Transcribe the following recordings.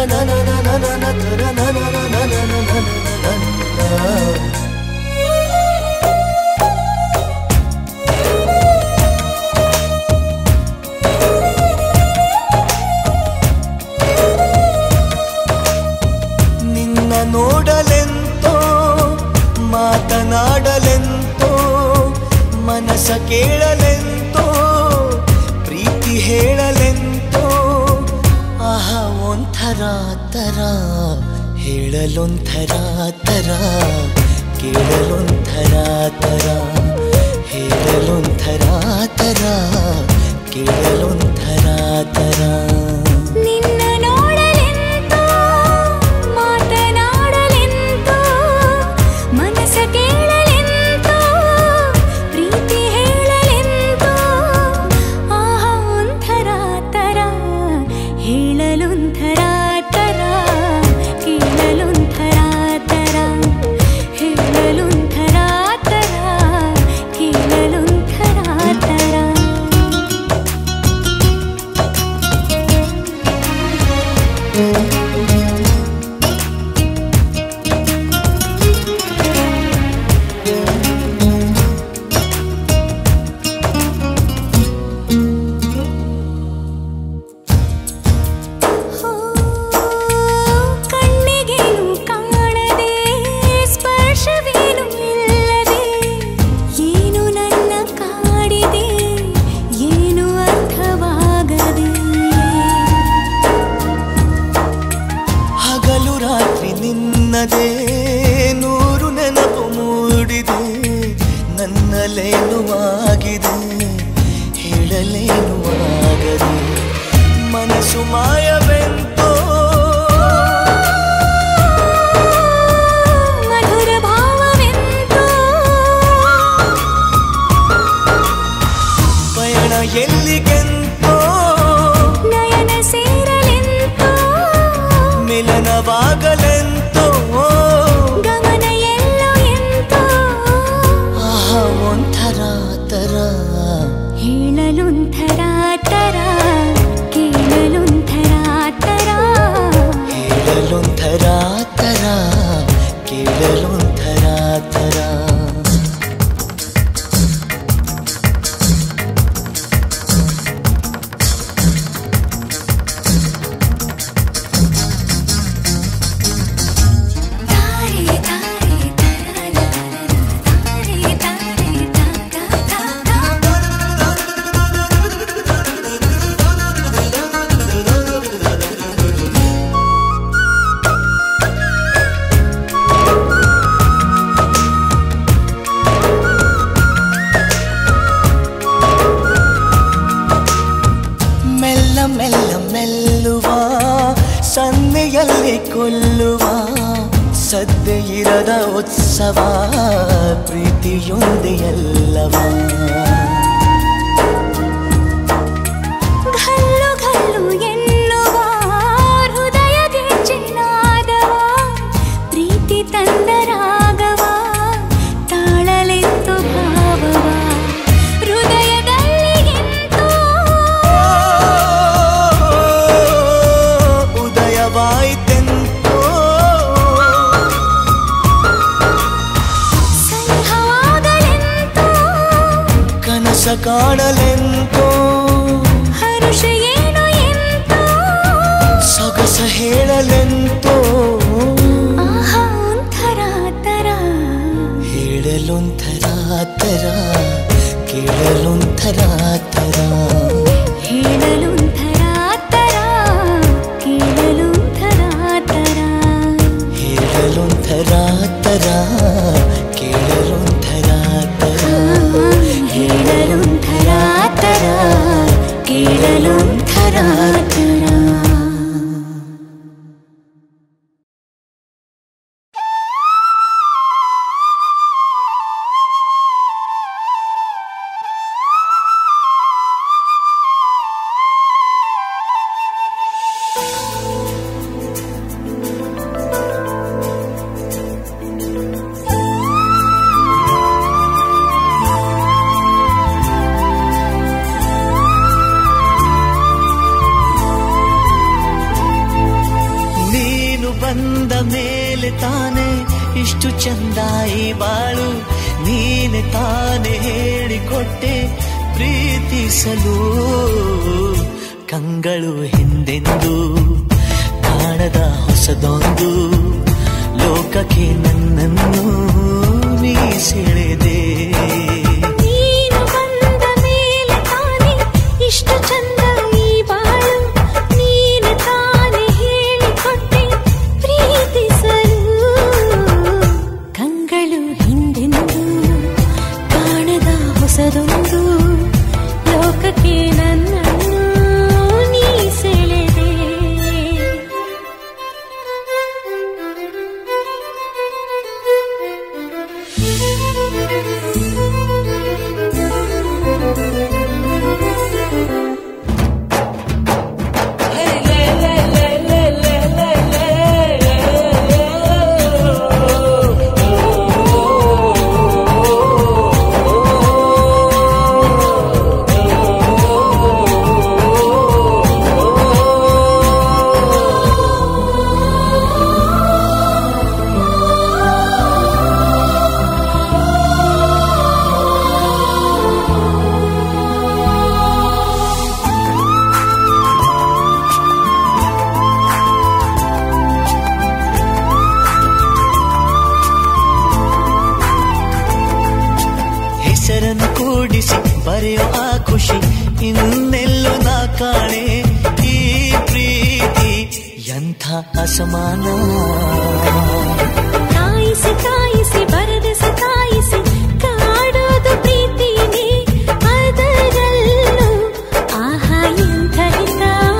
ನಿನ್ನ ನೋಡಲೆಂತೋ ಮಾತನಾಡಲೆಂತೋ ಮನಸ ಕೇಳಲೆಂತೋ ಪ್ರೀತಿ ಹೇಳಲೆಂತೋ ಆಹ ಒಂಥರ ತರ ಹೇಳಲೊಂಥರ ತರ ಕೇಳಲೊಂಥರ ತರ ಹೇಳಲೊಂಥರ ತರ ಕೇಳಲೊಂಥರ ತರ ನಿನ್ನ ನೋಡಲೆಂತೋ ಮಾತನಾಡಲೆಂತೋ ಮನಸ ಕೇಳಲೆಂತೋ ಪ್ರೀತಿ ಹೇಳಲೆಂತೋ ಆಹ ಒಂಥರ ತರ ಹೇಳಲೊಂಥರ ತರ ಕೇಳಲೊಂಥರ ತರ ಹೇಳಲೊಂಥರ ತರ ಕೇಳಲೊಂಥರ ತರ ಕಣ್ಣಿಗೇನು ಕಾಣದೆ ಸ್ಪರ್ಶವೇನು ಇಲ್ಲದೆ ಏನು ನನ್ನ ಕಾಡಿದೆ ಏನು ಅರ್ಥವಾಗದೆ ಹಗಲು ರಾತ್ರಿ ನಿನ್ನದೇ ನೂರು ನೆನಪು ಮೂಡಿದೆ ನನ್ನಲ್ಲೇನು ಆಗಿದೆ ಹೇಳಲೇನು ಆಗದೆ ಮನಸ್ಸು ಮಾಯವೆಂತೋ ಮಧುರ ಭಾವವೆಂತೋ ಪಯಣ ಎಲ್ಲಿಗೆಂತೋ ನಯನ ಸೇರಲೆಂತೋ ಮಿಲನವಾಗಲೆಂತೋ ಗಮನ ಎಲ್ಲೋ ಎಂತೋ ಆಹ ಒಂಥರ ತರ ಹೇಳಲೊಂಥರ ತರ ಕೇಳಲೊಂಥರ ತರ ಹೇಳಲೊಂಥರ ತರ ಕೇಳಲೊಂಥರ ತರ ತಾರೆ ತಾರೆ ತರಲ ತಾರೆ ತಾರೆ ತಾ ತಾ ಮೆಲ್ಲ ಮೆಲ್ಲ ಮೆಲ್ಲುವ ಸನ್ನೆಯಲ್ಲಿ ಕೊಲ್ಲುವ ಸದ್ದೆ ಇರದ ಉತ್ಸವ ಪ್ರೀತಿಯೊಂದೆ ಎಲ್ಲವ ಘಲ್ಲು ಘಲ್ಲು ಎನ್ನುವ ಹೃದಯ ಗೆಜ್ಜೆನಾದವ ಪ್ರೀತಿ ತಂದರಾಗವ ತಾಳಲೆಂತು ಭಾವವ ಹೃದಯದಲ್ಲಿ ಎಂತೋ ಉದಯವಾಯಿತೆಂತೋ ಸನಿಹವಾಗಲೆಂತೋ ಕನಸ ಕಾಣಲೆಂತೋ ಹರುಷ ಏನು ಎಂತೋ ಸೊಗಸ ಹೇಳಲೆಂತೋ ಆಹಾ ಒಂಥರ ತರ ಹೇಳಲೊಂಥರ ತರ ಕೇಳಲೊಂಥರ ತರ ಹೇಳಲೊಂಥರ ತರ ಕೇಳಲೊಂಥರ ತರ ಹೇಳಲೊಂಥರ ತರ ಕೇಳಲೊಂಥರ ತರ ಹೇಳಲೊಂಥರ ತರ ಕೇಳಲೊಂಥರ ತರ ಆ ಚಂದಾಯಿ ಬಾಳು ನೀನೆ ತಾನೆ ಹೇಳಿಕೊಟ್ಟೆ ಪ್ರೀತಿಸಲು ಕಂಗಳು ಹಿಂದೆಂದು ಕಾಣದ ಹೊಸದೊಂದು ಲೋಕಕ್ಕೆ ನನ್ನನ್ನು ನೀ ಸೆಳೆದೆ ನೀನು ಬಂದ ಮೇಲೆ ತಾನೆ ಇಷ್ಟು ಚಂದ ಈ ಬಾಳು ನೀನು ತಾನೆ ಹೇಳಿಕೊಟ್ಟೆ ಪ್ರೀತಿಸಲು ಕಂಗಳು ಹಿಂದೆಂದು ಕಾಣದ ಹೊಸದೊಂದು ಲೋಕಕ್ಕೆ ನನ್ನನ್ನು ನೀ ಸೆಳೆದೆ ಹೆಸರನ್ನು ಕೂಡಿಸಿ ಬರೆಯೋ ಆ ಖುಷಿ ಇನ್ನೆಲ್ಲೋ ನಾ ಕಾಣೆ ಈ ಪ್ರೀತಿ ಎಂಥ ಅಸಮಾನ ಕಾಯಿಸಿ ಕಾಯಿಸಿ ಬರೆದು ಸತಾಯಿಸಿ ಕಾಡೋದು ಪ್ರೀತಿನೇ ಅದರಲ್ಲೂ ಆಹಾ ಎಂಥ ಹಿತ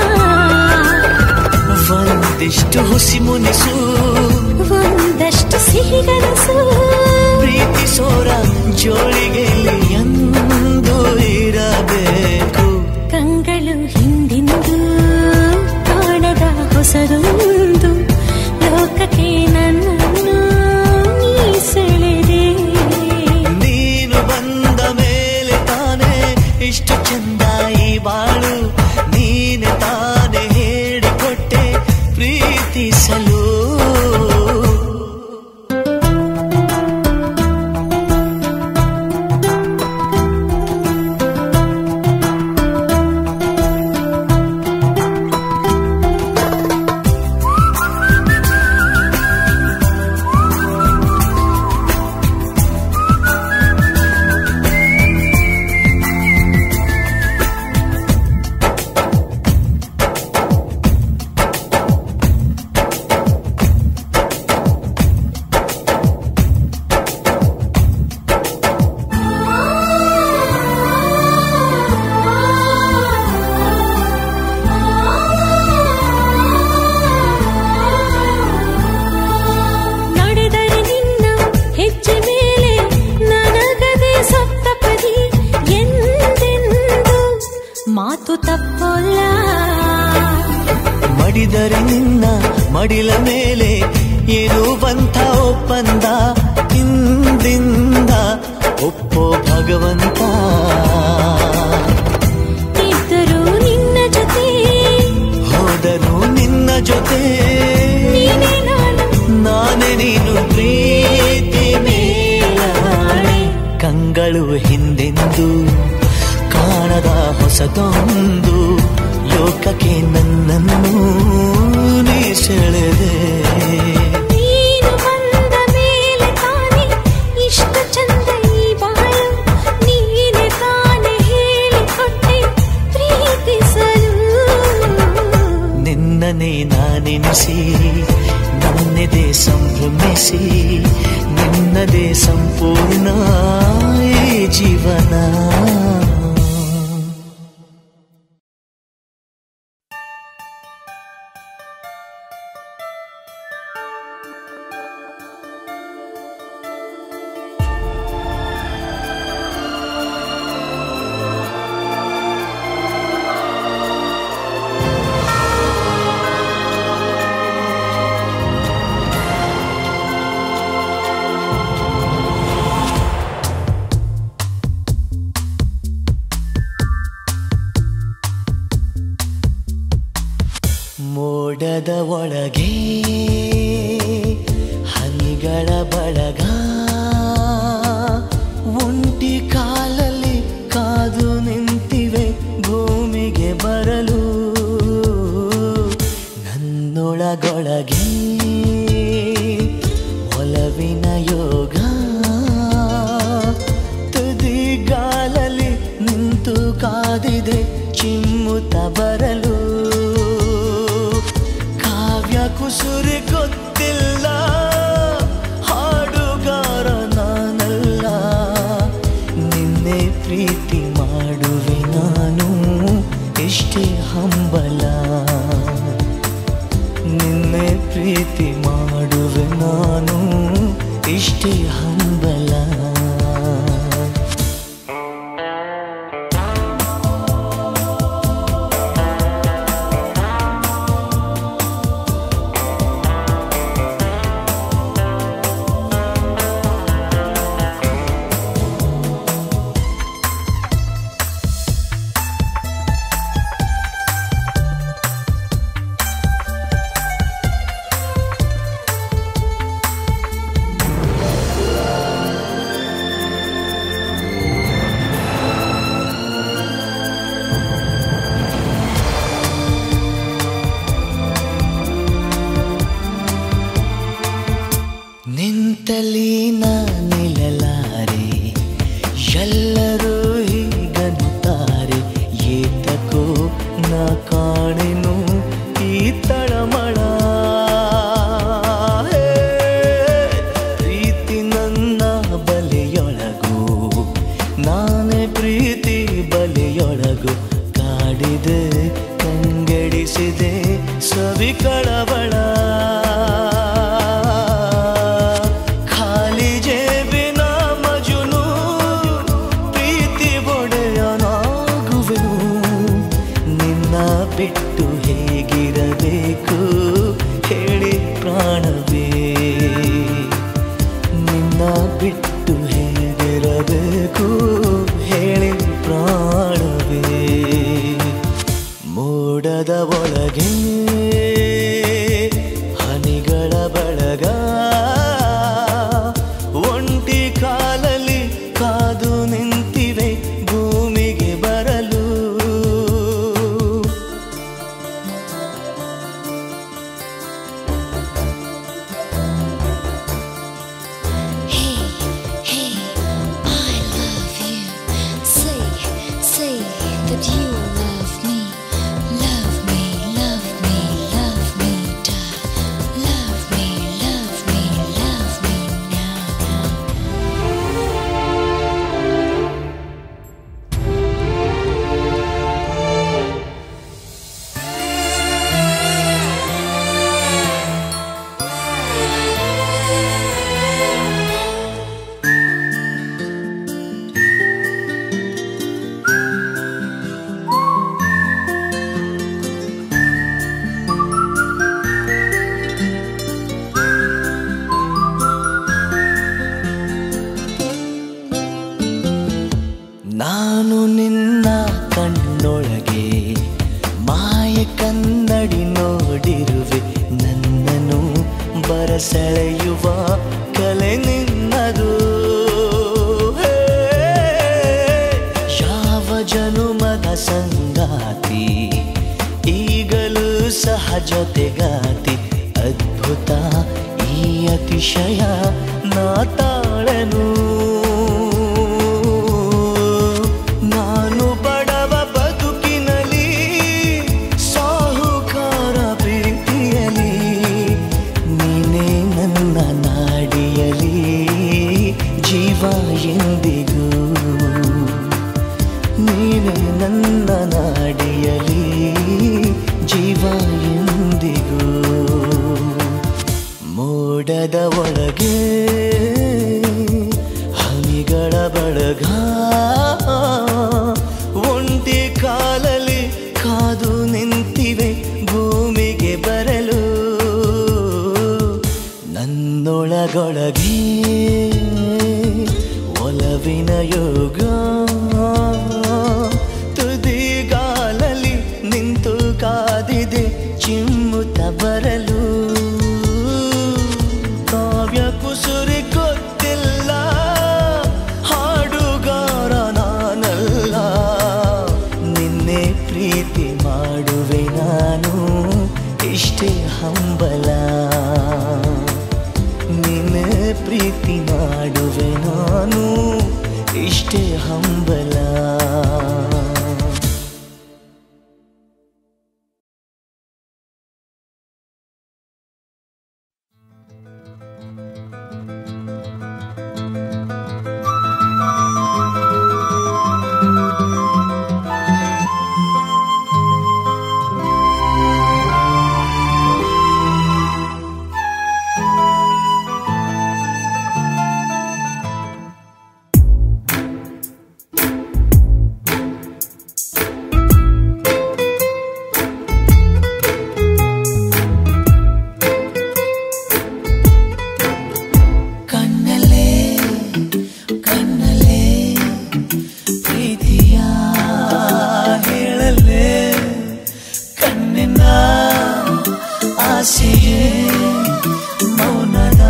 ಒಂದಿಷ್ಟು ಹುಸಿ ಮುನಿಸು ಒಂದಷ್ಟು ಸಿಹಿಗನಸು ಪ್ರೀತಿಸೋರ ಜೋಳಿಗೆ ಎಂದು ಇರಬೇಕು ಕಂಗಳು ಹಿಂದಿಂದು ಕಾಣದ ಹೊಸದೊಂದು ಲೋಕಕ್ಕೆ ನನ್ನನ್ನು ನೀ ಸೆಳೆದೆ ನೀನು ಬಂದ ಮೇಲೆ ತಾನೇ ಇಷ್ಟು ಚಂದಾಯಿ ಬಾಳು ನೀನೆ ತಾನೇ ಹೇಳಿಕೊಟ್ಟೆ ಪ್ರೀತಿಸಲು ನಡೆದರೆ ನಿನ್ನ ಹೆಜ್ಜೆ ಮೇಲೆ ನನಗದೆ ಸಪ್ತಪದಿ ಎಂದೆಂದು ಮಾತು ತಪ್ಪಲ್ಲ ಮಡಿದರೆ ನಿನ್ನ ಮಡಿಲ ಮೇಲೆ ಇರುವಂಥ ಒಪ್ಪಂದ ಹಿಂದಿಂದ ಒಪ್ಪೋ ಭಗವಂತ ಇದ್ದರೂ ನಿನ್ನ ಜೊತೆ ಹೋದರು ನಿನ್ನ ಜೊತೆ ನೀನೇ ನಾನು ನಾನೇ ನೀನು ಪ್ರೀತಿ ಮೇಲಾಣೆ ಕಂಗಳು ಹಿಂದೆಂದು ಕಾಣದ ಹೊಸದೊಂದು ಲೋಕಕ್ಕೆ ನನ್ನನ್ನು ನೀ ಸೆಳೆದೆ ನೀನು ಬಂದ ಮೇಲೆ ತಾನೆ ಇಷ್ಟು ಚಂದ ಈ ಬಾಳು ನೀನೆ ತಾನೆ ಹೇಳಿಕೊಟ್ಟೆ ಪ್ರೀತಿಸಲು ನಿನ್ನನೇ ನಾನೆನಿಸಿ ನನ್ನೆದೆ ಸಂಭ್ರಮಿಸಿ ನಿನ್ನದೇ ಸಂಪೂರ್ಣ ಈ ಜೀವನ ಮೋಡದ ಒಳಗೆ ಹನಿಗಳ ಹನಿಗಳ ಬಳಗ ಒಂಟಿ ಕಾಲಲ್ಲಿ ಕಾದು ನಿಂತಿವೆ ಭೂಮಿಗೆ ಬರಲು ನನ್ನೊಳಗೊಳಗೆ ಒಲವಿನ ಯೋಗ ತುದಿಗಾಲಲ್ಲಿ ನಿಂತು ಕಾದಿದೆ ಚಿಮ್ಮುತ್ತ ಬರಲು ಕಾವ್ಯ ಕುಸುರಿ ಗೊತ್ತಿಲ್ಲ ಹಾಡುಗಾರ ನಾನಲ್ಲ ನಿನ್ನೆ ಪ್ರೀತಿ ಮಾಡುವೆ ನಾನು ಎಷ್ಟೇ ಹಂಬಲ ನಿನ್ನೆ ಪ್ರೀತಿ ಮಾಡುವೆ ನಾನು ಇಷ್ಟೇ ಹಂಬಲ ನಿಂತಲಿ ನಾ ನಿಲ್ಲಲಾರೆ ಎಲ್ಲರೂ ಹೀಗಂತಾರೆ ಏತಕೋ ನಾ ಕಾಣೆನು ಈ ತಳಮಳ ಹೇ, ಪ್ರೀತಿ ನನ್ನ ಬಲೆಯೊಳಗು ನಾನೇ ಪ್ರೀತಿ ಬಲೆಯೊಳಗು ಕಾಡಿದೆ ಕಂಗೆಡಿಸಿದೆ ಸವಿ ಕಳವಳ ಖಾಲಿ ಜೇಬಿನ ಮಜುನು ಪ್ರೀತಿ ಒಡೆಯನಾಗುವೆನು ನಿನ್ನ ಬಿಟ್ಟು ಹೇಗಿರಬೇಕು ಹೇಳಿ ಪ್ರಾಣವೇ ನಿನ್ನ ಬಿಟ್ಟು ಹೇಗಿರಬೇಕು ಹೇಳಿ ಪ್ರಾಣವೇ ಮೋಡದ ಒಳಗೆ ಹನಿಗಳ ಬಳಗ ಒಂಟಿ ಕಾಲಲ್ಲಿ ಕಾದು ನಿಂತಿವೆ ಭೂಮಿಗೆ ಬರಲು Hey, hey, I love you. Say, say that you love me. Love me, love me, love me, darling. Love me, love me, love me now, now. ನಾನು ನಿನ್ನ ಕಣ್ಣೊಳಗೆ ಮಾಯ ಕನ್ನಡಿ ನೋಡಿರುವೆ ನನ್ನನ್ನು ಬರಸೆಳೆಯುವ ಕಲೆ ನಿನ್ನದು ಹೇ, ಯಾವ ಜನುಮದ ಸಂಗಾತಿ ಈಗಲೂ ಸಹ ಜೊತೆಗಾತಿ ಅದ್ಭುತ ಈ ಅತಿಶಯ ನಾ ತಾಳನು ನಾನು ಬಡವ ಬದುಕಿನಲ್ಲಿ ಸಾಹುಕಾರ ಪ್ರೀತಿಯಲಿ ನೀನೇ ನನ್ನ ನಾಡಿಯಲಿ ಜೀವ ಎಂದಿಗೂ ನೀನೇ ನನ್ನ ನಾಡಿಯಲಿ ಜೀವ ಎಂದಿಗೂ ಮೋಡದ ಒಳಗೆ ಹನಿಗಳ ಬಳಗ ಒಂಟಿ ಕಾಲಲ್ಲಿ ಕಾದು ನಿಂತಿವೆ ಭೂಮಿಗೆ ಬರಲು ನನ್ನೊಳಗೊಳಗೆ ಒಲವಿನ ಯೋಗ ತುದಿಗಾಲಲ್ಲಿ ನಿಂತು ಕಾದಿದೆ ಚಿಮ್ಮುತ್ತ ಬರಲು ಕಾವ್ಯ ಕುಸ ಹಂಬಲ ನಿನ್ನ ಪ್ರೀತಿ ಮಾಡುವೆ ನಾನು ಇಷ್ಟೇ ಹಂಬಲ ಕಣ್ಣಲ್ಲೇ ಕಣ್ಣಲ್ಲೇ ಪ್ರೀತಿಯ ಹೇಳಲೇ ಕಣ್ಣಿನ ಆಸೆಯೇ ಮೌನದ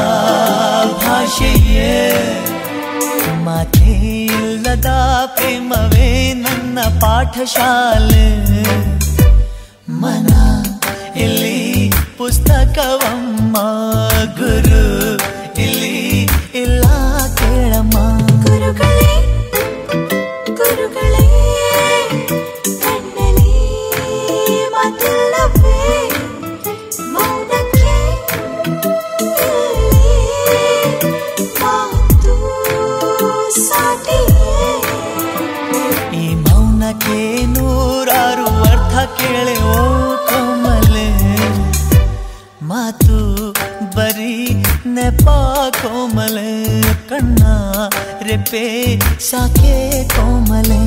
ಭಾಷೆಯೇ ಮಾತೇ ಇಲ್ಲದ ಪ್ರೇಮವೇ ನನ್ನ ಪಾಠಶಾಲೆ ಮನ ಇಲ್ಲಿ ಪುಸ್ತಕವಮ್ಮ ಗುರು ಇಲ್ಲಿ ಇಲ್ಲ ಕೇಳಮ್ಮ ಗುರುಗಳೇ ಗುರುಗಳೇ ಕಣ್ಣಲ್ಲಿ ಮಾತಿಲ್ಲವೇ ಮೌನಕ್ಕೆ ಇಲ್ಲಿ ಮಾತು ಸಾಟಿಯೇ ಈ ಮೌನಕ್ಕೆ ನೂರಾರು ಅರ್ಥ ಕೇಳೆ ಓ ಕೋಮಲೆ ಮಾತು ಬರೀ ನೆಪ ಕೋಮಲೆ ಕಣ್ಣ ರೆಪೆ ಸಾಕೆ ಕೋಮಲೆ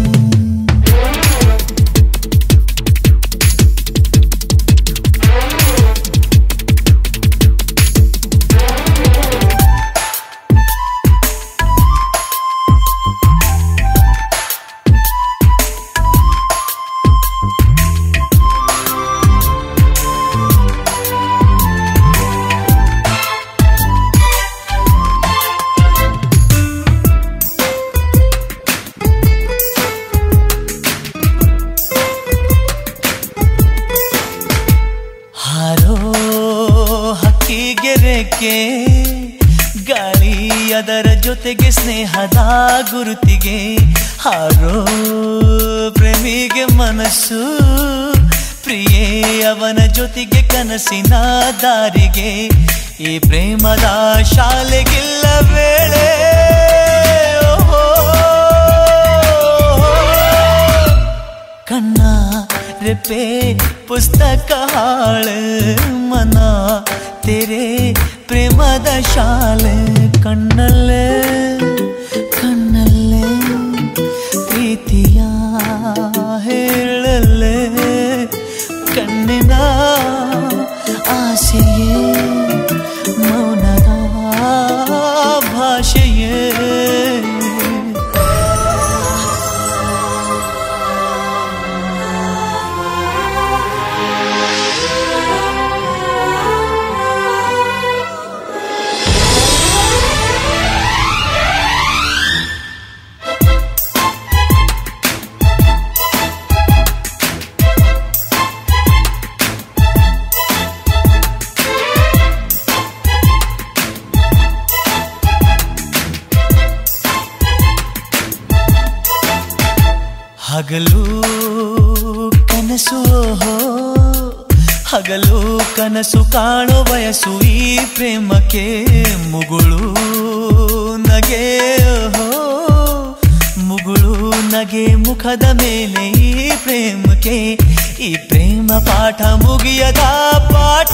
ಹಾರೋ ಹಕ್ಕಿಗೆ ರೆಕ್ಕೆ ಗಾಳಿ ಅದರ ಜೊತೆಗೆ ಸ್ನೇಹದ ಗುರುತಿಗೆ ಹಾರೋ ಪ್ರೇಮಿಗೆ ಮನಸ್ಸು ಪ್ರಿಯೇ ಅವನ ಜೊತೆಗೆ ಕನಸಿನ ದಾರಿಗೆ ಈ ಪ್ರೇಮದ ಶಾಲೆಗಿಲ್ಲ ವೇಳೆ ಓಹೋ. ಕಣ್ಣ ರೆಪೆ ಪುಸ್ತಕ ಹಾಳು ಮನ ತೆರೆ ಪ್ರೇಮದ ಶಾಲೆ ಕಣ್ಣಲ್ಲೇ ಕಣ್ಣಲ್ಲೇ ಪ್ರೀತಿಯ ಹೇಳಲೇ ಕಣ್ಣಿನ ಆಸೆಯೇ ಮೌನದ ಭಾಷೆಯೇ ಹಗಲು ಕನಸು ಹೋ ಹಗಲು ಕನಸು ಕಾಣೋ ವಯಸ್ಸು ಈ ಪ್ರೇಮಕ್ಕೆ ಮುಗುಳು ನಗೆ ಹೋ ಮುಗುಳು ನಗೆ ಮುಖದ ಮೇಲೆ ಈ ಪ್ರೇಮಕ್ಕೆ ಈ ಪ್ರೇಮ ಪಾಠ ಮುಗಿಯದ ಪಾಠ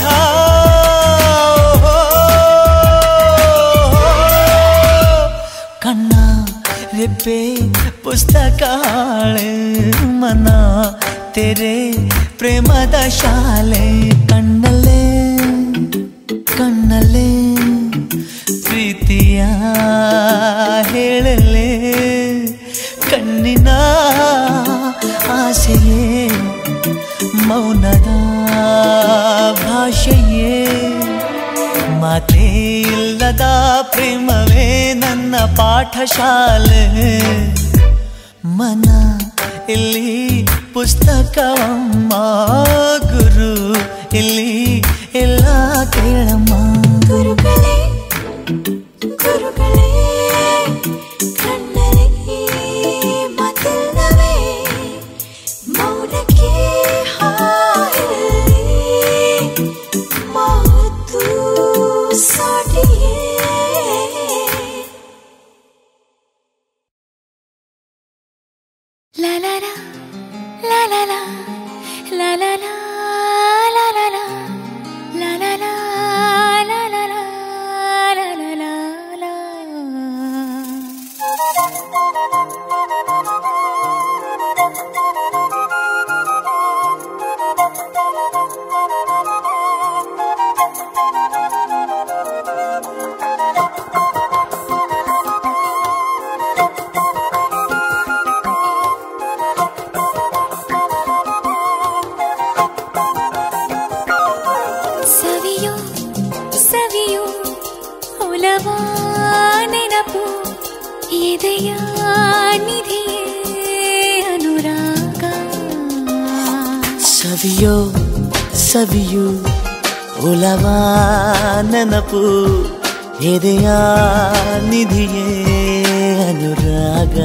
ಕಣ್ಣ ರೆಬ್ಬೆ ಪುಸ್ತಕ ಹಾಳೆ ಮನ ತೆರೆ ಪ್ರೇಮದ ಶಾಲೆ ಕಣ್ಣಲ್ಲೇ ಕಣ್ಣಲ್ಲೇ ಪ್ರೀತಿಯ ಹೇಳಲೇ ಕಣ್ಣಿನ ಆಸೆಯೇ ಮೌನದ ಭಾಷೆಯೇ ಮಾತೇ ಇಲ್ಲದ ಪ್ರೇಮವೇ ನನ್ನ ಪಾಠಶಾಲೆ ಮನ ಇಲ್ಲಿ ಪುಸ್ತಕವಮ್ಮ ಗುರು ಇಲ್ಲಿ ಎಲ್ಲ ಕೇಳಮ್ಮ ಗುರುಗಳೇ ಗುರುಗಳೇ ಕಣ್ಣಲ್ಲಿ ಮಾತಿಲ್ಲವೇ ಮೌನಕ್ಕೆ ಹಾಯಲ್ಲಿ ಮಾತು ಸಾಟಿಯೇ La la la, la la la, la la la, la la la, la la la, la la la, la la la la. ಸವಿಯೋ ಸವಿಯೋ ಒಲವ ನೆನಪು ಎದೆಯ ನಿಧಿಯೇ ಅನುರಾಗ ಸವಿಯೋ ಸವಿಯು ಉಲವಾ ನೆನಪು ಎದೆಯ ನಿಧಿಯೇ ಅನುರಾಗ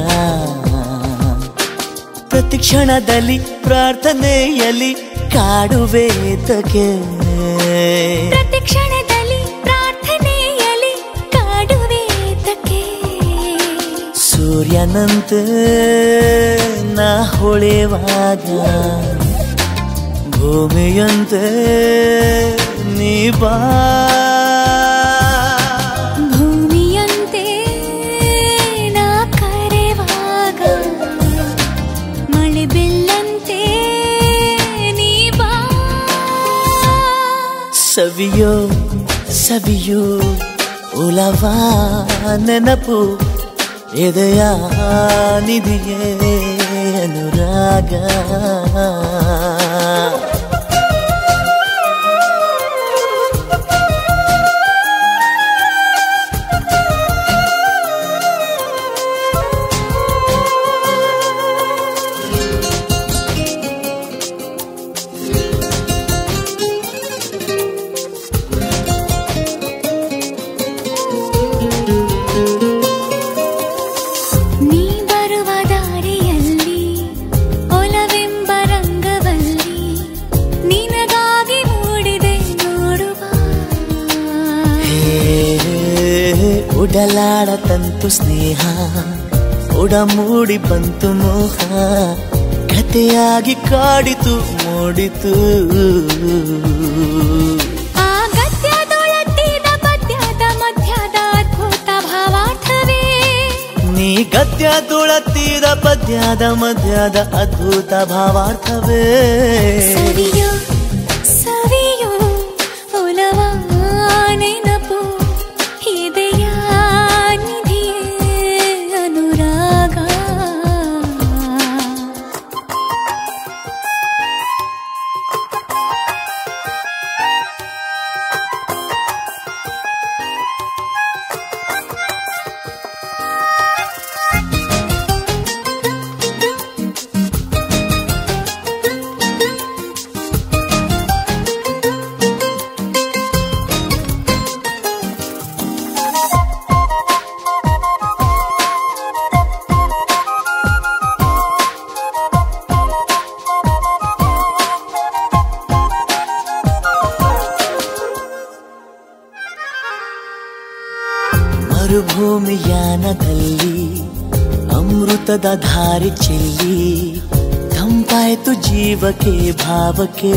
ಪ್ರತಿ ಕ್ಷಣದಲ್ಲಿ ಪ್ರಾರ್ಥನೆಯಲ್ಲಿ ಕಾಡುವೇತಕ್ಕೆ ಪ್ರತಿ ಕ್ಷಣದಲ್ಲಿ ಪ್ರಾರ್ಥನೆಯಲ್ಲಿ ಕಾಡುವೇತಕ್ಕೆ ಸೂರ್ಯನಂತೆ ನಾ ಹೊಳೆವಾಗ ಭೂಮಿಯಂತೆ ನೀ ಬಾ ಭೂಮಿಯಂತೆ ನಾ ಕರೆವಾಗ ಮಳೆ ಬೆಲ್ಲಂತೆ ನೀ ಬಾ ಸವಿಯೋ ಸವಿಯೋ ಉಲವಾ ನೆನಪು ಎದೆಯ ನಿಧಿಯೇ ಅನುರಾಗ ನೀ ಬರುವ ದಾರಿಯಲ್ಲಿ ಒಲವೆಂಬ ರಂಗವಲ್ಲಿ ನಿನಗಾಗಿ ಮೂಡಿದೆ ನೋಡುವ ಹೇ ಉಡಲಾಡ ತಂತು ಸ್ನೇಹ ಉಡಮೂಡಿ ಬಂತು ಮೋಹ ಕಥೆಯಾಗಿ ಕಾಡಿತು ಮೂಡಿತು ಆ ಗದ್ಯದೊಳಟ್ಟಿದ ಪದ್ಯದ ಮಧ್ಯದ ಅದ್ಭುತ ಭಾವಾರ್ಥವೇ ನೀ ಗದ್ಯ ತುಳತ್ತಿದ ಪದ್ಯದ ಮಧ್ಯದ ಅದ್ಭುತ ಭಾವಾರ್ಥವೇ ಸವಿಯೋ ಸವಿಯೋ ಒಲವ ನೆನಪು ಇದೆಯ ನಿಧಿಯೇ ಅನುರಾಗ ಮರುಭೂಮಿಯಾನದಲ್ಲಿ ಅಮೃತದ ಧಾರೆ ಚೆಲ್ಲಿ ತಂಪಾಯ್ತು ಜೀವಕ್ಕೆ ಭಾವಕ್ಕೆ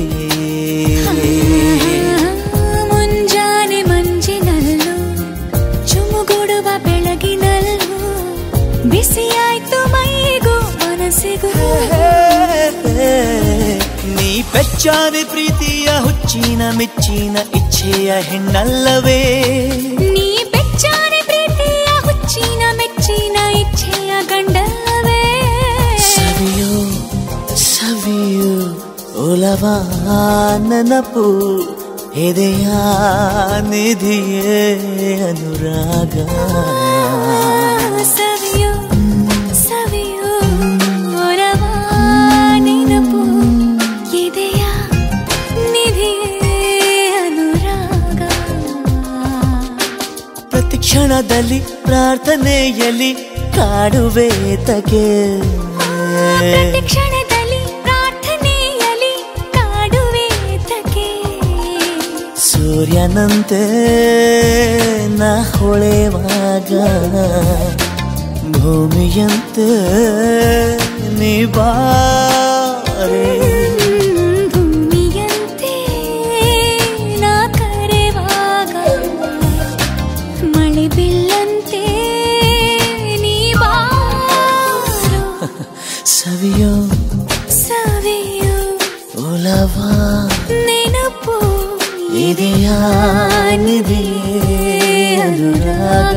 ಮುಂಜಾನೆ ಮಂಜಿನಲ್ಲೂ ಚುಮುಗುಡುವ ಬೆಳಗಿನಲ್ಲೂ ಬಿಸಿಯಾಯ್ತು ಮೈಗೂ ಮನಸ್ಸಿಗೂ ನೀ ಬೆಚ್ಚಾದೆ ಪ್ರೀತಿಯ ಹುಚ್ಚಿನ ಮೆಚ್ಚಿನ ಇಚ್ಛೆಯ ಹೆಣ್ಣಲ್ಲವೇ ನೀ ಬೆಚ್ಚಾನೆ ಪ್ರೀತಿಯ ಹುಚ್ಚಿನ ಮೆಚ್ಚಿನ ಇಚ್ಛೆಯ ಗಂಡಲ್ಲವೇ ಸವಿಯೋ ಸವಿಯೋ ಒಲವಾ ನೆನಪು ಎದೆಯ ನಿಧಿಯೇ ಅನುರಾಗ ಸವಿಯೋ ಸವಿಯೋ ಒಲವ ನೆನಪು ಇದೆಯ ನಿಧಿ ಕ್ಷಣದಲ್ಲಿ ಪ್ರಾರ್ಥನೆಯಲ್ಲಿ ಕಾಡುವೆ ತಗೆ ಪ್ರತಿ ಕ್ಷಣದಲ್ಲಿ ಪ್ರಾರ್ಥನೆಯಲ್ಲಿ ಕಾಡುವೆ ತಕೆ ಸೂರ್ಯನಂತೆ ನಾ ಹೊಳೆವಾಗ ಭೂಮಿಯಂತೆ ನೀ ಬಾರೆ ಭೂಮಿಯಂತೆ ನಾ ಕರೆವಾಗ ಮಳೆ ಬಿಲ್ಲಂತೆ ನೀ ಬಾರೋ ಸವಿಯೋ ಸವಿಯು ಒಲವ ನೆನಪು ಇದೆಯಾ ನಿಧಿಯೇ ಅನುರಾಗ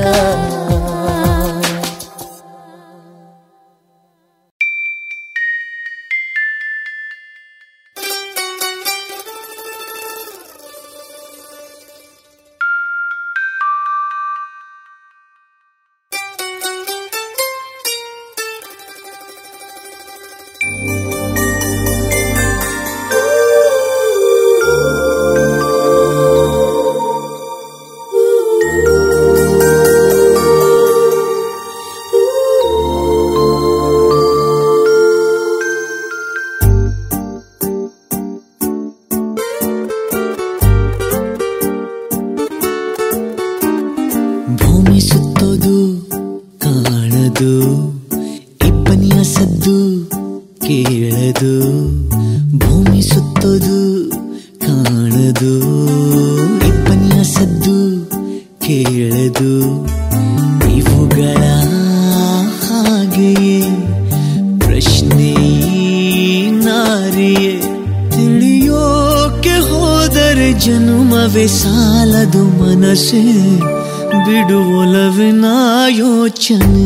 ಭೂಮಿ ಸುತ್ತೋದು ಕಾಣದು ಇಬ್ಬನಿಯ ಸದ್ದು ಕೇಳದು ಭೂಮಿ ಸುತ್ತೋದು ಕಾಣದು ಇಬ್ಬನಿಯ ಸದ್ದು ಕೇಳದು ಇವುಗಳ ಹಾಗೆಯೇ ಪ್ರಶ್ನೆ ನಾರಿಯೇ ತಿಳಿಯೋಕೆ ಹೋದರೆ ಜನುಮವೇ ಸಾಲದು ಮನಸ್ಸೇ ಬಿಡುವೊಲವಿನ ಯೋಚನೆ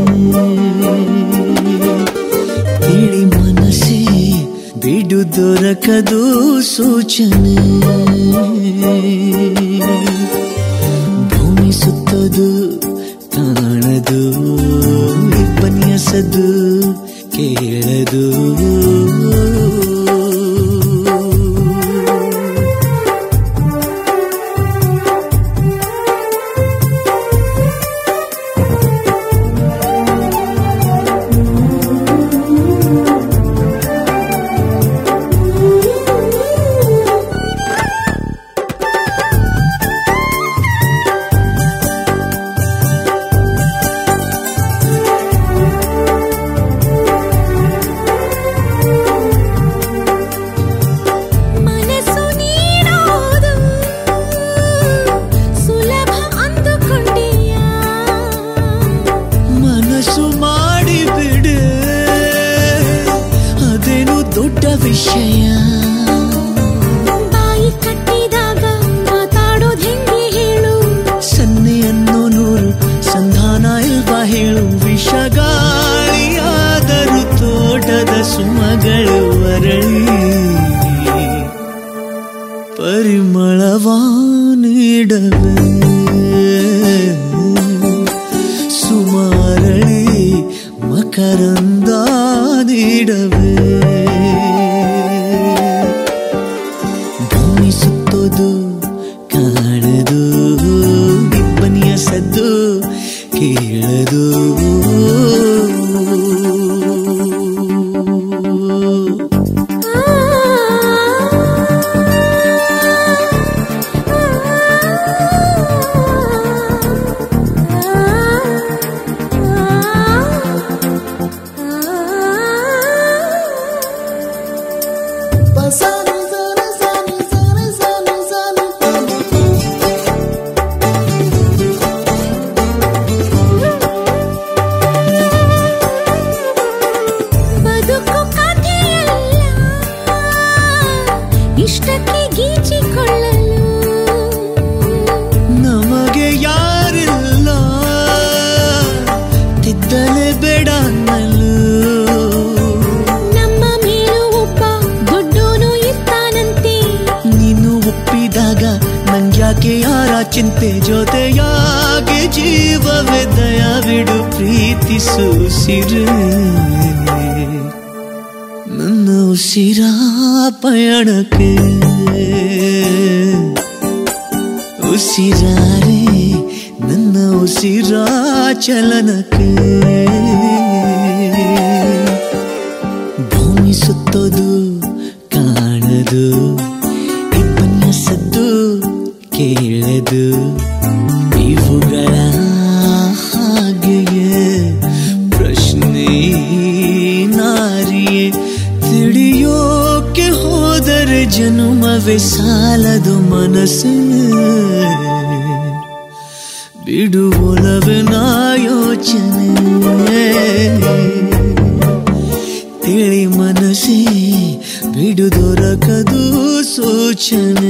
ತಿಳಿ ಮನಸ್ಸೇ ಬಿಡು ದೊರಕದು ಸೂಚನೆ ಭೂಮಿ ಸುತ್ತದು ಕಾಣದು ಇಬ್ಬನಿಯಸದು ಕೇಳದು ಮನಸ್ಸು ನೀಡೋದು ಸುಲಭ ಅಂದುಕೊಂಡೀಯಾ ಮನಸ್ಸು ಮಾಡಿ ಬಿಡೆ ಅದೇನು ದೊಡ್ಡ ವಿಷಯ ಬಾಯಿ ಕಟ್ಟಿದಾಗ ಮಾತಾಡೋದ್ ಹೆಂಗೆ ಹೇಳು ಸನ್ನೆಯನ್ನು ನೂರು ಸಂಧಾನ ಇಲ್ವಾ ಹೇಳು ವಿಷಗಾಳಿಯಾದರೂ ತೋಟದ ಸುಮಗಳು ಅರಳಿ ಪರಿಮಳವ ನೀಡವೆ ಸುಮಾರಳಿ ಮಕರಂದ ನೀಡವೆ ಭೂಮಿ ಸುತ್ತೋದು ಕಾಣದು ಇಬ್ಬನಿಯ ಸದ್ದು ಕೇಳದು ಬದುಕು ಕಥೆಯಲ್ಲ ಇಷ್ಟಕ್ಕೆ ಗೀಚಿಕೊಳ್ಳಲು ನಮಗೆ ಯಾರಿಲ್ಲ ತಿದ್ದಲೆ ಬೇಡ ಅನ್ನಲು ನಮ್ಮ ಮೇಲೂ ಒಬ್ಬ ದೊಡ್ಡೋನು ಇರ್ತಾನಂತೆ ನೀನು ಒಪ್ಪಿದಾಗ ನಂಗ್ಯಾಕೆ ಯಾರ ಚಿಂತೆ ಜೊತೆಯಾಗಿ ಜೀವವೇ ದಯವಿಡು ಪ್ರೀತಿಸು ಸಿರು ನನ್ನ ಉಸಿರ ಪಯಣಕ್ಕೆ ಉಸಿರಾರೆ ನನ್ನ ಉಸಿರ ಚಲನಕ್ಕೆ ಭೂಮಿ ಸುತ್ತೋದು ಕಾಣದು ಇಬ್ಬನ್ನ ಸದ್ದು ಕೇಳದು ಇವುಗಳ ಹಾಗೆಯೇ ಪ್ರಶ್ನೆ ನಾರಿಯೇ ತಿಳಿಯೋಕೆ ಹೋದರೆ ಜನುಮವೇ ಸಾಲದು ಮನಸ್ಸೇ ಬಿಡುವೊಲವಿನ ಯೋಚನೆ ತಿಳಿ ಮನಸ್ಸೇ ಬಿಡು ದೊರಕದು ಸೂಚನೆ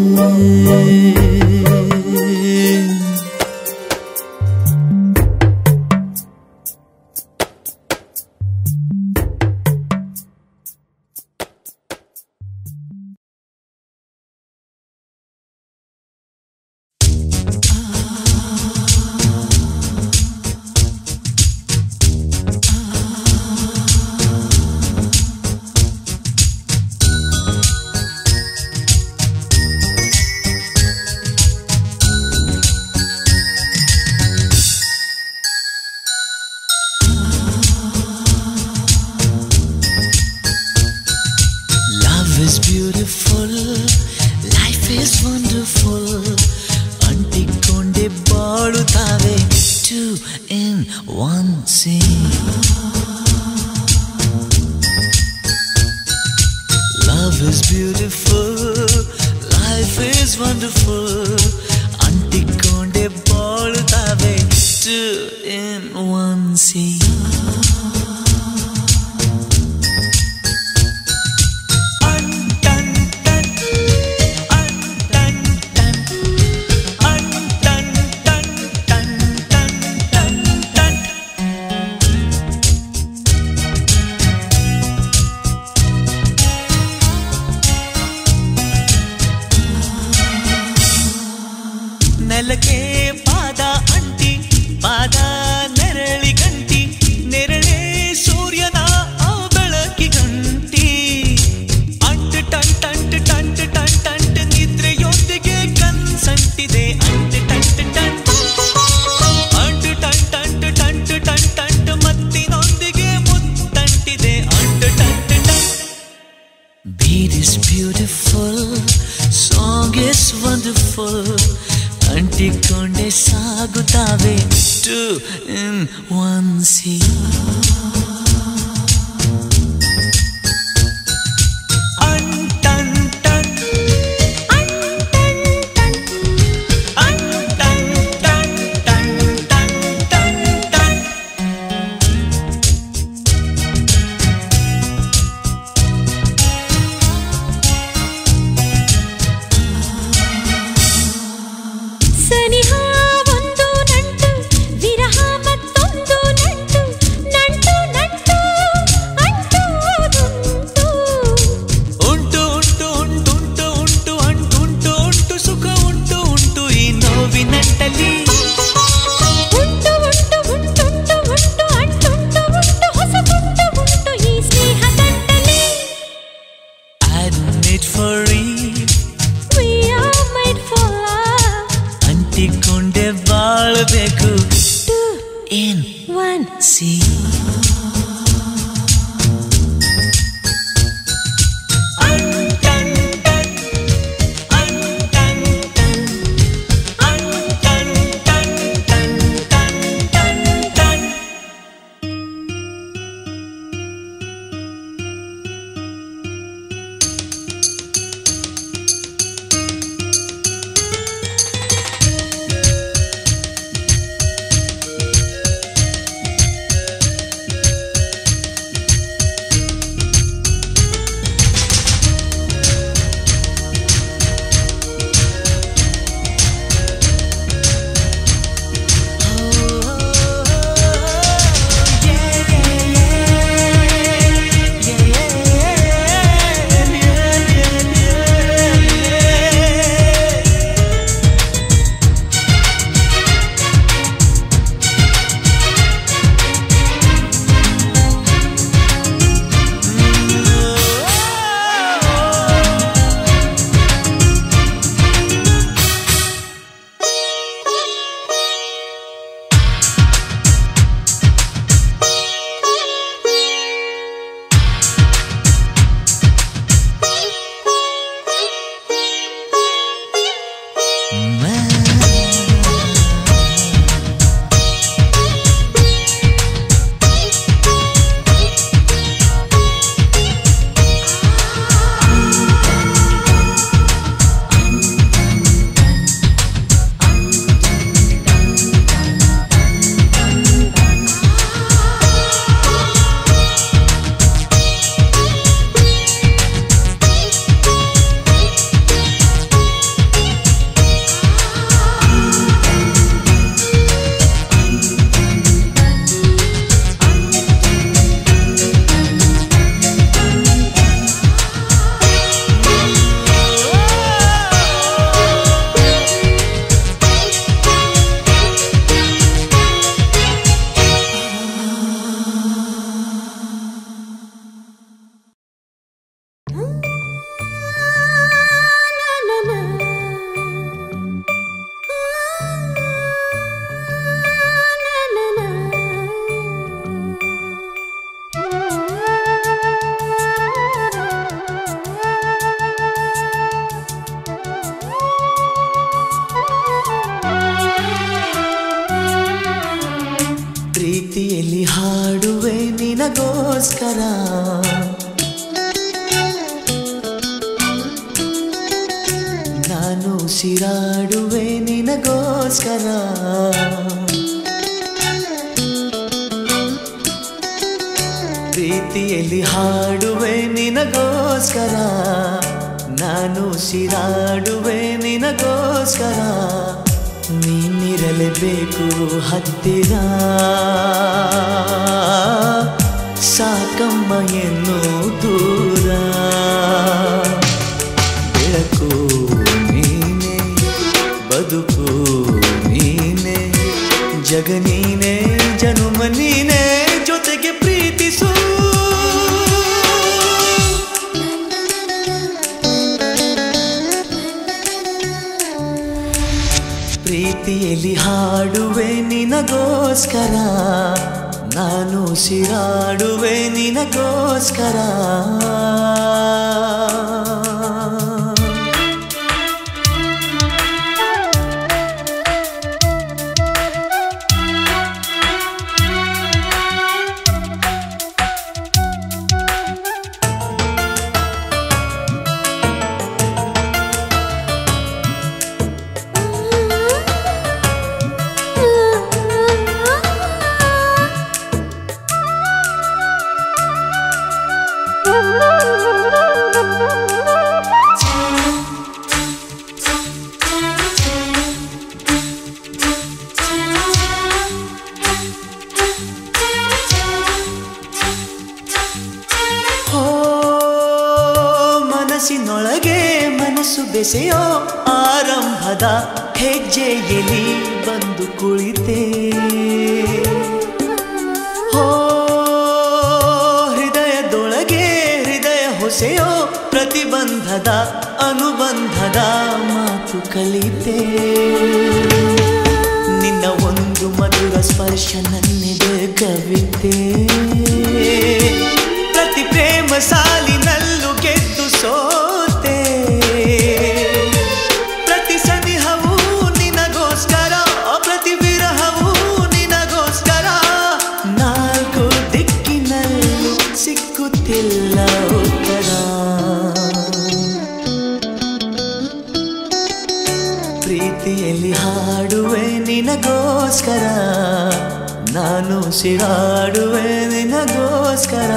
Love is beautiful, life is wonderful. ಅಂಟಿಕೊಂಡೆ ಬಾಳುತ್ತಾವೆ two in one Love is beautiful, life is wonderful. ಅಂಟಿಕೊಂಡೆ ಬಾಳುತ್ತಾವೆ ಟು ಇನ್ ಒನ್ ಸಿ ನೆಲಕ್ಕೆ ಪಾದ ಅಂಟಿ ಪಾದ ನೆರಳಿ ಗಂಟಿ ನೆರಳೆ ಸೂರ್ಯನ ಆ ಬೆಳಕಿ ಗಂಟಿ ಅಂಟು ಟಂಟಂಟು ಟಂಟು ಟಂಟಂಟು ನಿದ್ರೆಯೊಂದಿಗೆ ಕನ್ಸಂಟಿದೆ ಅಂಟು ಟಂಟು ಟಂಟು ಅಂಟು ಟಂಟಂಟು ಟಂಟು ಟಂಟಂಟು ಮತ್ತಿನೊಂದಿಗೆ ಮುತ್ತಂಟಿದೆ ಅಂಟು ಟಂಟು ಟಂಟು Beat is beautiful, song is wonderful. ಅಂಟಿಕೊಂಡೆ ಸಾಗುತ್ತಾವೆ ಟು ಇನ್ ಒನ್ ಸಿ ಸನಿಹ ಒಂದು ನಂಟು ವಿರಹ ಮತ್ತೊಂದು ನಂಟು ನಂಟು ನಂಟು ಅಂಟು ದುಂಟು ಉಂಟು ಉಂಟು ಉಂಟು ಉಂಟು ಉಂಟು ಅಂಟುಂಟು ಉಂಟು ಸುಖ ಉಂಟು ಉಂಟು ಈ ನೋವಿನಟ್ಟಲಿ ಉಂಟು ಉಂಟು ಉಂಟುಂಟು ಉಂಟು ಅಂಟುಂಟು ಉಂಟು ಹೊಸ ಉಂಟು ಉಂಟು ಈ ಸ್ನೇಹ ದಂಡಲಿ I don't need for it We are made for love ಅಂಟಿಕೊಂಡೆ ಬಾಳಬೇಕು Two, ಇನ್ one ಸಿ ಪ್ರೀತಿಯಲ್ಲಿ ಹಾಡುವೆ ನಿನಗೋಸ್ಕರ ನಾನು ಸಿರಾಡುವೆ ನಿನಗೋಸ್ಕರ ಪ್ರೀತಿಯಲ್ಲಿ ಹಾಡುವೆ ನಿನಗೋಸ್ಕರ ನಾನು ಸಿರಾಡುವೆ ನಿನಗೋಸ್ಕರ ನೀನಿರಲೇಬೇಕು ಹತ್ತಿರ ಸಾಕಮ್ಮ ಎನ್ನು ದೂರ ಬೆಳಕು ನೀನೆ ಬದುಕು ನೀನೆ ಜಗ ನೀನೆ ಜನುಮ ನೀನೆ ಜೊತೆಗೆ ಪ್ರೀತಿಸು ಪ್ರೀತಿಯಲ್ಲಿ ಹಾಡುವೆ ನಿನಗೋಸ್ಕರ ನಾನು ಸಿರಾಡುವೆ ನಿನಗೋಸ್ಕರ ಹೋ ಮನಸ್ಸಿನೊಳಗೆ ಮನಸ್ಸು ಬೆಸೆಯೋ ಆರಂಭದ ಹೆಜ್ಜೆಯಲ್ಲಿ ಬಂದು ಕುಳಿತೆ ಹೋ ಹೃದಯದೊಳಗೆ ಹೃದಯ ಹೊಸೆಯೋ ಪ್ರತಿಬಂಧದ ಅನುಬಂಧದ ಮಾತು ಕಲಿತೆ ನಿನ್ನ ಒಂದು ಮಧುರ ಸ್ಪರ್ಶ ನನ್ನಿದೆ ಕವಿತೆ ಪ್ರತಿ ಪ್ರೇಮ ಸಾಲಿನಲ್ಲೂ ಗೆದ್ದು ಸೋತೆ ಪ್ರತಿ ಸನಿಹವೂ ನಿನಗೋಸ್ಕರ ಪ್ರತಿ ವಿರಹವೂ ನಿನಗೋಸ್ಕರ ನಾಲ್ಕು ದಿಕ್ಕಿನಲ್ಲೂ ಸಿಕ್ಕುತ್ತಿಲ್ಲ ಉತ್ತರ ಪ್ರೀತಿಯಲ್ಲಿ ಹಾಡುವೆ ನಿನಗೋಸ್ಕರ ನಾನು ಸಿರಾಡುವೆ ನಿನಗೋಸ್ಕರ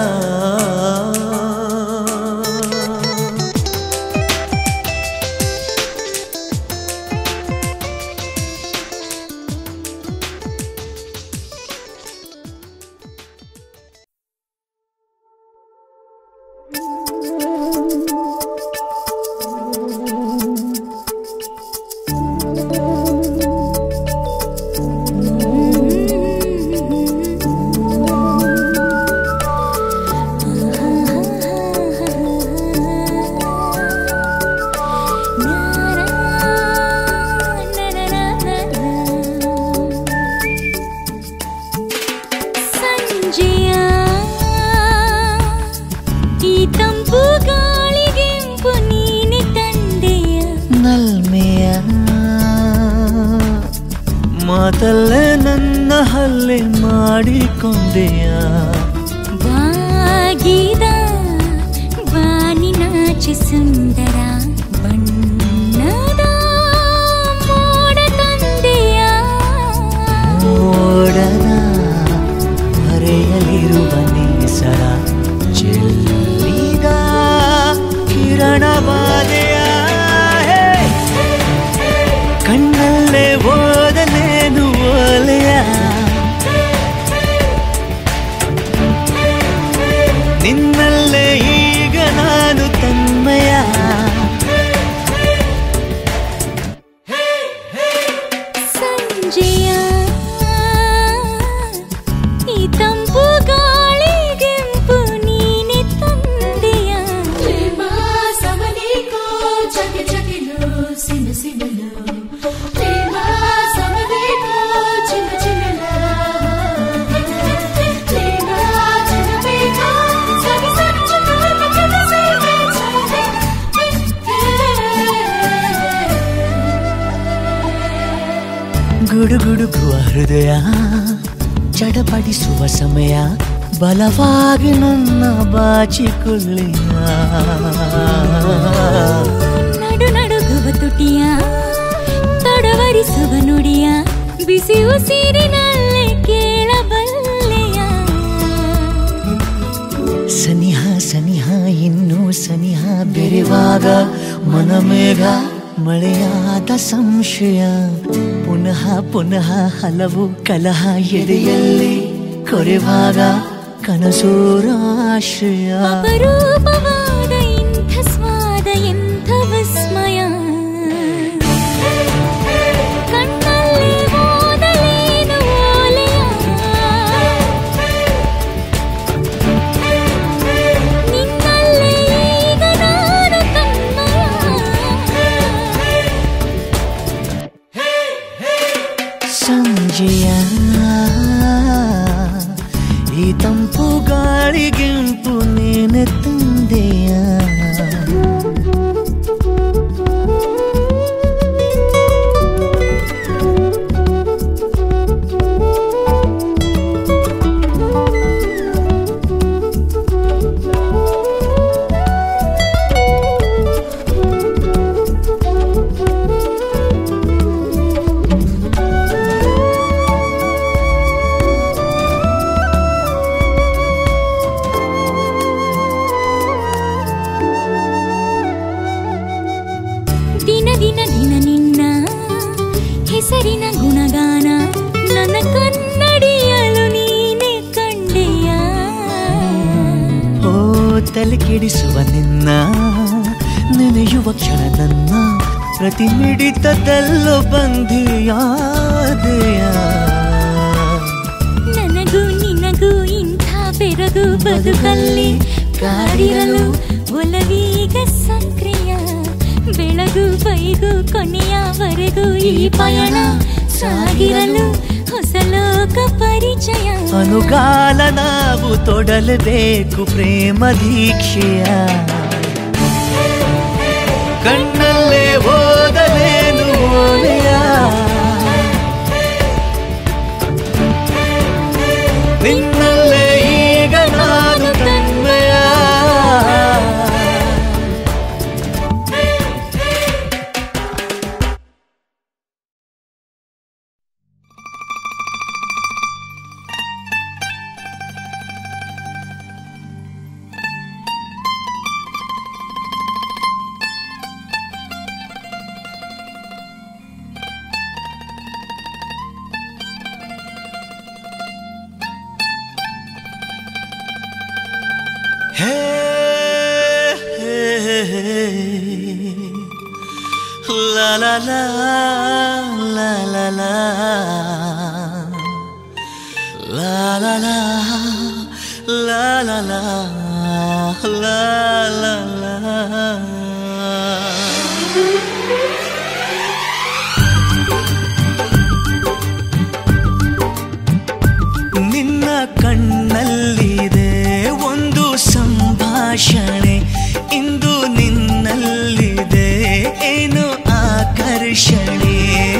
ಸಂಜೆಯ ಈ ತಂಪು ಗಾಳಿಗೆಂಪು ನೀನೆ ತಂದೆಯ ನಲ್ಮೆಯ ಮಾತಲ್ಲೇ ನನ್ನ ಹಲ್ಲೆ ಮಾಡಿಕೊಂಡೆಯ ಬಾಗಿದ ಬಾನಿನಾಚೆ ಸುಂದರ ಬಣ್ಣದ ಮೋಡ ತಂದೆಯ ಮೋಡದ ಮರೆಯಲಿರುವ ನೇಸರ ಚೆಲ್ಲಿದ ಕಿರಣವಾದೆಯ ಕಣ್ಣಲ್ಲೇ ಓದಲೇನು ಓಲೆಯ ನಿನ್ನಲ್ಲೇ ಈಗ ನಾನು ತನ್ಮಯ ಸಂಜೆಯ ಈ ತಂಪು ಗಾಳಿಗೆಂಪು ನೀನೆ ತಂದೆಯ ప్రేమ సమనీకో జగ జగిలో సిన సినలో ప్రేమ సమనీకో చిన్న చిన్నలో ప్రేమ జనమేకో సగి సగి చిన్న చిన్న సేవే ಗುಡುಗುಡುಕುವ ಹೃದಯ ಚಡಪ ತಡಪಡಿಸುವ ಸಮಯ ಬಲವಾಗಿ ನನ್ನ ಬಾಚಿಕೊಳ್ಳಿಯ ನಡು ನಡುಗುವ ತುಟಿಯ ತಡವರಿಸುವ ನುಡಿಯ ಬಿಸಿ ಉಸಿರಿನಲ್ಲೇ ಕೇಳಬಲ್ಲೆಯ ಸನಿಹ ಸನಿಹ ಇನ್ನೂ ಸನಿಹ ಬೆರೆವಾಗ ಮನಮೇಘ ಮಳೆಯಾದ ಸಂಶಯ ಪುನಃ ಪುನಃ ಹಲವು ಕಲಹ ಎದೆಯಲ್ಲಿ ಕೊರೆವಾಗ ಕನಸೂರಾಶ್ರಯ ಅಪರೂಪವಾದ ಇಂಥ ಸ್ವಾದ ಎಂಥ ವಿಸ್ಮಯ ಕಣ್ಣಲ್ಲಿ ಓದಲೇನು ಓಲೆಯ ನಿನ್ನಲ್ಲೇ ಈಗ ನಾನು ತನ್ಮಯ ಸಂಜೆಯ ಈ ತಂಪು ಗಾಳಿಗೆಂಪು ನೀನೆ ತಂದೆಯ ದಿನ ದಿನ ದಿನ ನಿನ್ನ ಹೆಸರಿನ ಗುಣಗಾನ ನನ್ನ ಕನ್ನಡಿಯಲು ನೀನೆ ಕಂಡೆಯ ಓ ತಲೆ ಕೆಡಿಸುವ ನಿನ್ನ ನೆನೆಯುವ ಕ್ಷಣ ನನ್ನ ಪ್ರತಿ ಮಿಡಿತದಲ್ಲೋ ಬಂಧಿಯಾದೆಯ ನನಗೂ ನಿನಗೂ ಇಂಥ ಬೆರಗು ಬದುಕಲ್ಲಿ ಕಾಡಿರಲು ಒಲವೀಗ ಸಕ್ರಿಯ ಬೆಳಗು ಬೈಗು ಕೊನೆಯವರೆಗೂ ಈ ಪಯಣ ಸಾಗಿರಲು ಹೊಸ ಲೋಕ ಪರಿಚಯ ಅನುಗಾಲ ನಾವು ತೊಡಲಬೇಕು ಪ್ರೇಮ ದೀಕ್ಷೆಯ ಕಣ್ಣಲ್ಲೇ ಓದಲೇನು ಓಲೆಯ ನಿನ್ನಲ್ಲೇ ಈಗ ನಾನು ತನ್ಮಯ ಹೇ ಹೇ, ಹೇ, ಹೇ. ಲಾ ಲಾ ಲಾ ಲಾ ಲಾ ಲಾ ಲಾ ಲಾ ಲಾ ಲಾ ಲಾ ಲಾ ಲಾ ಲಾ ಲಾ ನಿನ್ನ ಕಣ್ಣಲ್ಲಿದೆ ಒಂದು ಸಂಭಾಷಣೆ ಇಂದು ನಿನ್ನಲ್ಲಿದೆ ಏನು ಆಕರ್ಷಣೆ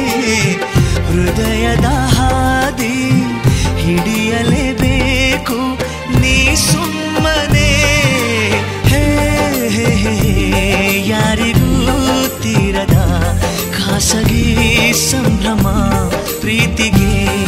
ಹೃದಯದ ಹಾದಿ ಹಿಡಿಯಲೇಬೇಕು ನೀ ಸುಮ್ಮನೆ ಹೇ ಹೇ, ಹೇ, ಯಾರಿಗೂ ತೀರದ ಖಾಸಗಿ ಸಂಭ್ರಮ ಪ್ರೀತಿಗೆ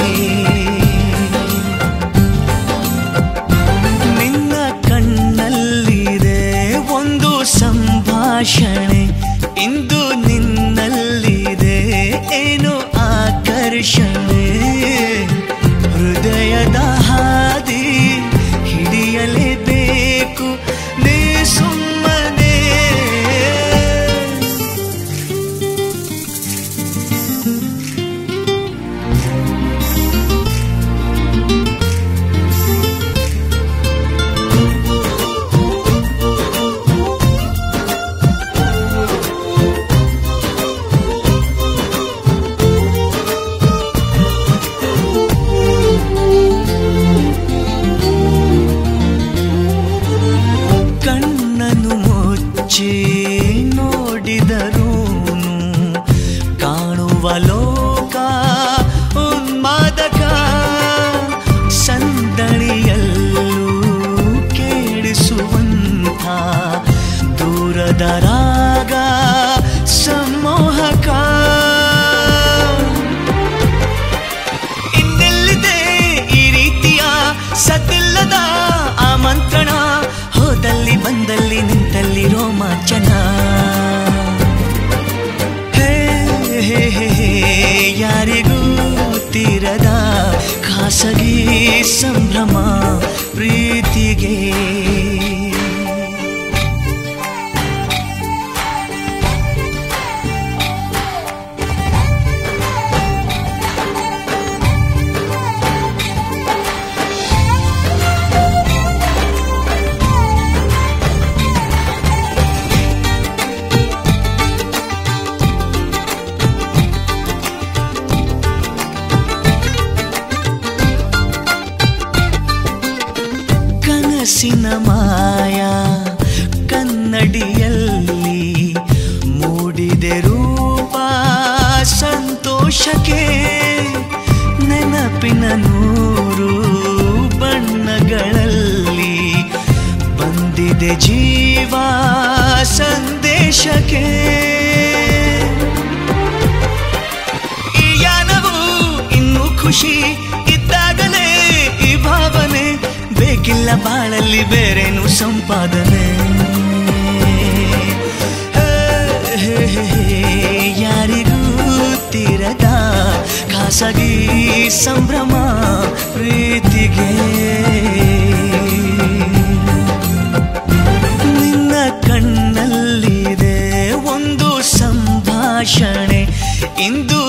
ನಿನ್ನ ಕಣ್ಣಲ್ಲಿದೆ ಒಂದು ಸಂಭಾಷಣೆ ಇಂದು ನಿನ್ನಲ್ಲಿದೆ ಏನು ಆಕರ್ಷಣೆ ಹೃದಯದ ಹಾದಿ ಹಿಡಿಯಲೇಬೇಕು ನೀ ಸುಮ್ಮನೆ ಖಾಸಗಿ ಸಂಭ್ರಮ ಪ್ರೀತಿಗೆ ಕನಸಿನ ಮಾಯ ಕನ್ನಡಿಯಲ್ಲಿ ಮೂಡಿದೆ ರೂಪ ಸಂತೋಷಕ್ಕೆ ನೆನಪಿನ ನೂರು ಬಣ್ಣಗಳಲ್ಲಿ ಬಂದಿದೆ ಜೀವ ಸಂದೇಶಕ್ಕೆ ಈ ಯಾನವು ಇನ್ನು ಖುಷಿ ಇದ್ದಾಗಲೇ ಈ ಭಾವನೆ ಬೇಕಿಲ್ಲ ಬಾಳಲ್ಲಿ ಬೇರೇನು ಸಂಪಾದನೆ ಹೇ, ಹೇ, ಹೇ, ಹೇ, ಯಾರಿಗೂ ತೀರದ ಖಾಸಗಿ ಸಂಭ್ರಮ ಪ್ರೀತಿಗೆ ನಿನ್ನ ಕಣ್ಣಲ್ಲಿದೆ ಒಂದು ಸಂಭಾಷಣೆ ಇಂದು